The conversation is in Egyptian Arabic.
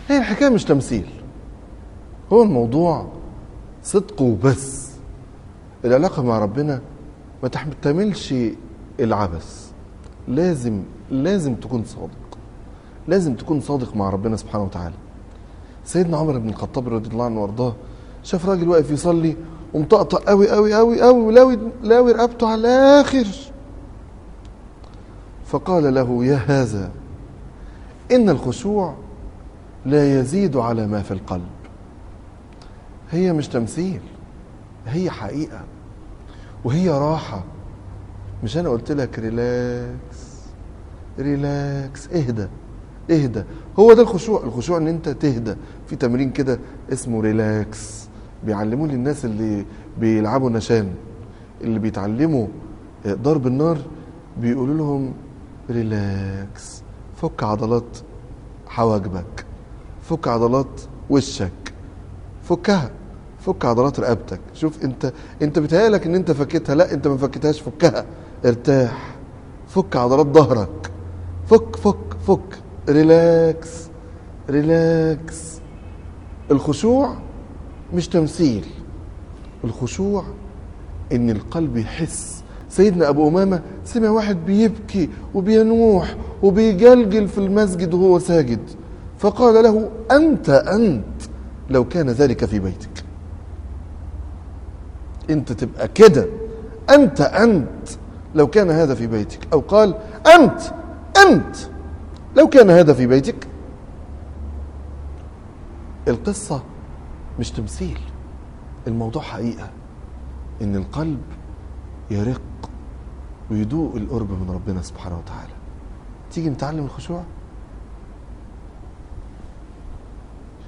هي الحكايه مش تمثيل هو الموضوع صدق وبس العلاقه مع ربنا ما تحتملش العبث لازم لازم تكون صادق لازم تكون صادق مع ربنا سبحانه وتعالى سيدنا عمر بن الخطاب رضي الله عنه وارضاه شاف راجل واقف يصلي ومطقطق قوي قوي قوي قوي ولاوي لاوي رقبته على الاخر فقال له يا هذا ان الخشوع لا يزيد على ما في القلب هي مش تمثيل هي حقيقه وهي راحه مش انا قلت لك ريلاكس ريلاكس اهدى اهدى هو ده الخشوع الخشوع ان انت تهدى في تمرين كده اسمه ريلاكس بيعلموه للناس اللي بيلعبوا نشان اللي بيتعلموا ضرب النار بيقولوا لهم ريلاكس فك عضلات حواجبك فك عضلات وشك فكها فك عضلات رقبتك شوف انت انت بتهيألك ان انت فكيتها لا انت ما فكيتهاش فكها ارتاح فك عضلات ظهرك فك فك فك ريلاكس ريلاكس الخشوع مش تمثيل الخشوع ان القلب يحس سيدنا ابو امامه سمع واحد بيبكي وبينوح وبيجلجل في المسجد وهو ساجد فقال له انت انت لو كان ذلك في بيتك انت تبقى كده انت انت لو كان هذا في بيتك او قال انت انت لو كان هذا في بيتك القصه مش تمثيل الموضوع حقيقه ان القلب يرق ويدوق القرب من ربنا سبحانه وتعالى تيجي نتعلم الخشوع